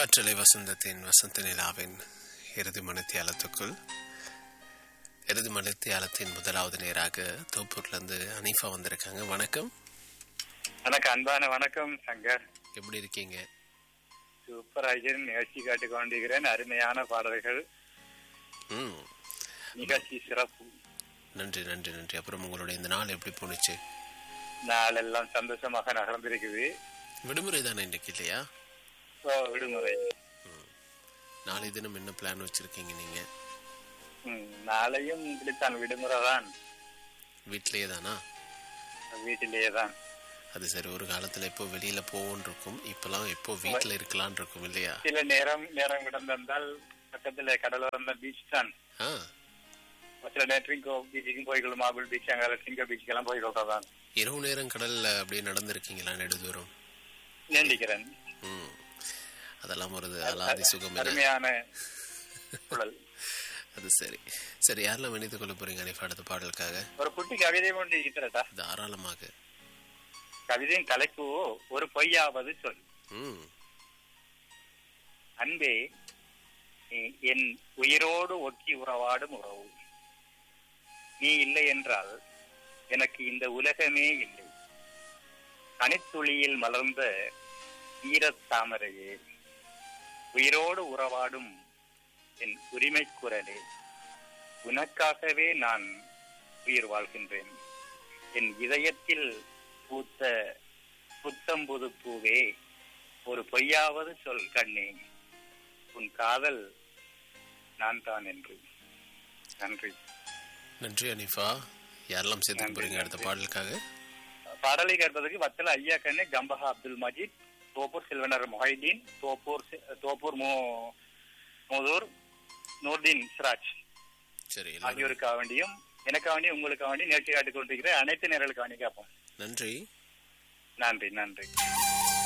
காற்றலை வசந்தத்தின் வசந்த நிலாவின் இறுதி மணித்தியாலத்துக்குள் இறுதி மணித்தியாலத்தின் முதலாவது நேராக தோப்பூர்லேருந்து அனீஃபா வந்திருக்காங்க வணக்கம் எனக்கு அன்பான வணக்கம் சங்கர் எப்படி இருக்கீங்க சூப்பர் ஐஜன் நிகழ்ச்சி காட்டிக் கொண்டிருக்கிறேன் அருமையான பாடல்கள் ம் நிகழ்ச்சி சிறப்பு நன்றி நன்றி நன்றி அப்புறம் உங்களுடைய இந்த நாள் எப்படி போணுச்சு நாளெல்லாம் சந்தோஷமாக நகர்ந்திருக்குது விடுமுறை தானே இன்றைக்கு இல்லையா ஓ, விடுமுறை நாளை தினம் என்ன பிளான் வச்சிருக்கீங்க நீங்க ம், நாளையும் இப்படித்தான் விடுமுறை தான் வீட்டிலேயே தானா வீட்டிலேயே தான் அது சரி ஒரு காலத்துல இப்போ வெளியில போவோன்னு இருக்கும் இப்பெல்லாம் எப்போ வீட்டில் இருக்கலாம்னு இருக்கும் இல்லையா சில நேரம் நேரம் கிடந்திருந்தால் பக்கத்துல கடலோரம் தான் பீச் தான் ஆ சில நேரத்துக்கும் பீச்சுக்கும் போய்க்கொள்ளும் மாபிள் பீச் அங்கே சிங்க பீச்சுக்கெல்லாம் போய்க்கொள்றோம் தான் இரவு நேரம் கடல்ல அப்படியே நடந்திருக்கீங்களா நெடுதூரம் நினைக்கிறேன் ம் அதெல்லாம் ஒரு அலாதி சுகம் என்ன அருமையான குழல் அது சரி சரி யாரெல்லாம் இணைத்துக் கொள்ள போறீங்க அனிஃபா அடுத்த பாடலுக்காக ஒரு குட்டி கவிதை ஒன்று இருக்கிறதா தாராளமாக கவிதையின் தலைப்பு ஒரு பொய்யாவது சொல் ம் அன்பே நீ என் உயிரோடு ஒட்டி உறவாடும் உறவு நீ இல்லை என்றால் எனக்கு இந்த உலகமே இல்லை கனித்துளியில் மலர்ந்த ஈரத் தாமரையே உயிரோடு உறவாடும் என் உரிமை குரலே உனக்காகவே நான் உயிர் வாழ்கின்றேன் என் இதயத்தில் பூத்த புத்தம்புது பூவே ஒரு பொய்யாவது சொல் கண்ணே உன் காதல் நான் தான் என்று நன்றி நன்றி அனிஃபா யாரெல்லாம் சேர்த்துக்க நன்றி, போறீங்க அடுத்த நன்றி. பாடலுக்காக பாடலுக்காக பாடலை கேட்பதற்கு வத்தல ஐயா கண்ணு கம்பஹா அப்துல் மஜீத் தோப்பூர் செல்வனர் மொஹைதீன் தோப்பூர் செ- தோப்பூர் மோ மோதூர் நூர்தீன் சிராஜ் சரி எல்லாரும் ஆகியோருக்காக வேண்டியும் எனக்காக வேண்டியும் உங்களுக்காக வேண்டியும் நேர்ச்சி காட்டிக் கொண்டிருக்கிற அனைத்து நேர்களுக்காக வேண்டி கேட்போம் நன்றி நன்றி நன்றி